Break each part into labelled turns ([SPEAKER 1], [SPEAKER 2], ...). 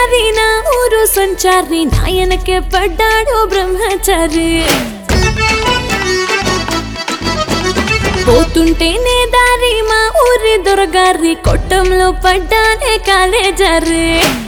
[SPEAKER 1] ದಾರಿ ನಾ ಊರು ಸಂಚಾರಿ ನಾಯನಕ್ಕೆ ಪಡ್ಡಾಡೋ ಬ್ರಹ್ಮಚಾರಿ పోతుంటేనే దారి మా ఊరి దొరగారి కొట్టంలో పడ్డానే కాలేజారి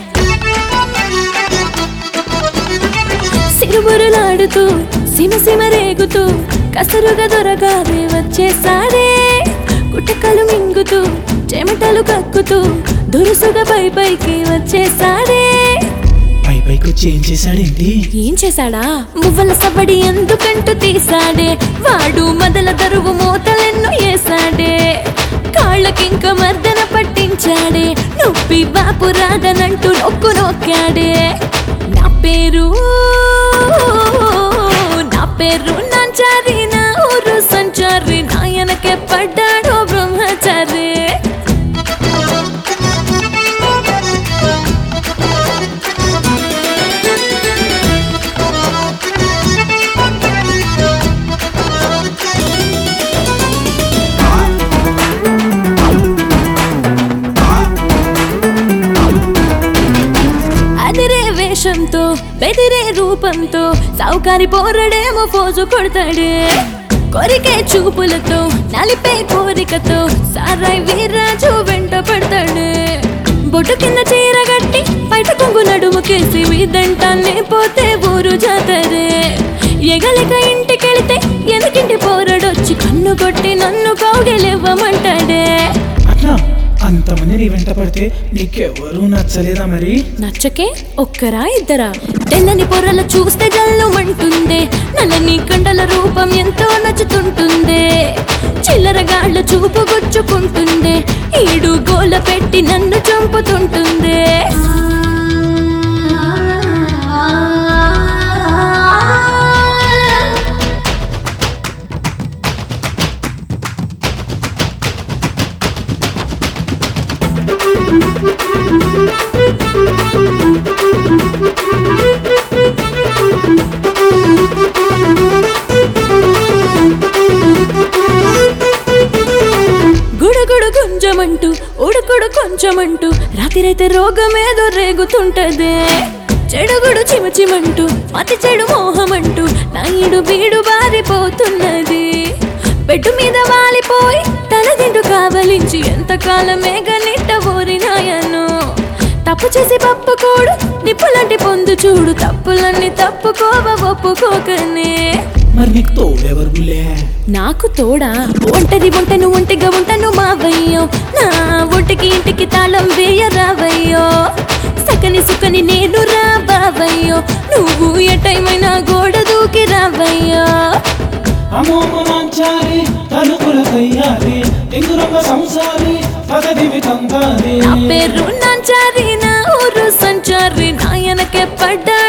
[SPEAKER 1] సిరుబురులాడుతూ సిమ సిమ రేగుతూ కసరుగా దొరగారి వచ్చేసాడే గుట్టకలు మింగుతూ చెమటలు కక్కుతూ దురుసుగా పై పైకి వచ్చేసాడే
[SPEAKER 2] పై పైకి వచ్చి ఏం చేశాడేంటి
[SPEAKER 1] ఏం చేశాడా మువ్వల సవ్వడి ఎందుకంటూ తీసాడే వాడు మొదల దరువు మూతలెన్నో వేసాడే కాళ్ళకింక మర్దన పట్టించాడే నొప్పి బాపు రాదనంటూ నొక్కు నొక్కాడే నా పేరు నా పేరు నాంచారి నా ఊరు సంచారి నాయనకే పడ్డాడో బ్రహ్మచారి అదిరే వేషంతో బెదిరే రూపంతో సౌకారి పోరడేమో ఫోజు కొడతాడే కొరికే చూపులతో నలిపే కోరికతో సారాయ్ వీర్రాజు వెంట పడతాడు బొట్టు కింద చీరగట్టి బయట కొంగు నడుముకేసి వీధంటాన్ని పోతే ఊరు జాతరే ఎగలిక ఇంటికెళితే ఎనకింటి పోరడొచ్చి కన్ను కొట్టి నన్ను కౌగిలివ్వమంటాడే
[SPEAKER 2] అట్లా అంతమంది నీ వెంట పడితే నీకెవరూ నచ్చలేదా మరి
[SPEAKER 1] నచ్చకే ఒక్కరా ఇద్దరా తెల్లని పొరల చూస్తే జల్లుమంటుందే నల్లని కండల రూపం ఎంతో నచ్చుతుంటుందే చిల్లరగాళ్ళ చూపు గుచ్చుకుంటుందే ఈడు గోల పెట్టి నన్ను చంపుతుంటుందే గుడుగుడు గుంజమంటూ ఉడుకుడు కొంచెమంటూ రాత్రైతే రోగమేదో రేగుతుంటదే చెడుగుడు చిమచిమంటూ అతి చెడు మోహమంటూ నాయుడు బీడు బారిపోతున్నది బెడ్డు మీద వాలిపోయి తన దిండు కావలించి ఎంతకాలమే గనిట్ట ఊరినాయను తప్పు చేసి పప్పుకోడు నిప్పులంటి పొందు చూడు తప్పులన్నీ తప్పుకోవ ఒప్పుకోకనే
[SPEAKER 2] మరి నీకు తోడెవరు బుల్లే
[SPEAKER 1] నాకు తోడా ఒంటరి ఒంటను ఒంటిగా ఉంటాను మావయ్యో నా ఒంటికి ఇంటికి తాళం వేయరావయ్యో సకని సుకని నేను రా బావయ్యో నువ్వు ఏ టైమైనా గోడ దూకి రావయ్యో
[SPEAKER 2] అమోమాంచారి తలుపుల తయ్యారి ఇందురంగ సంసారి పదదివి కంగారి
[SPEAKER 1] నా పేరు నాంచారి నా ఊరు సంచారి నాయనకే పడ్డా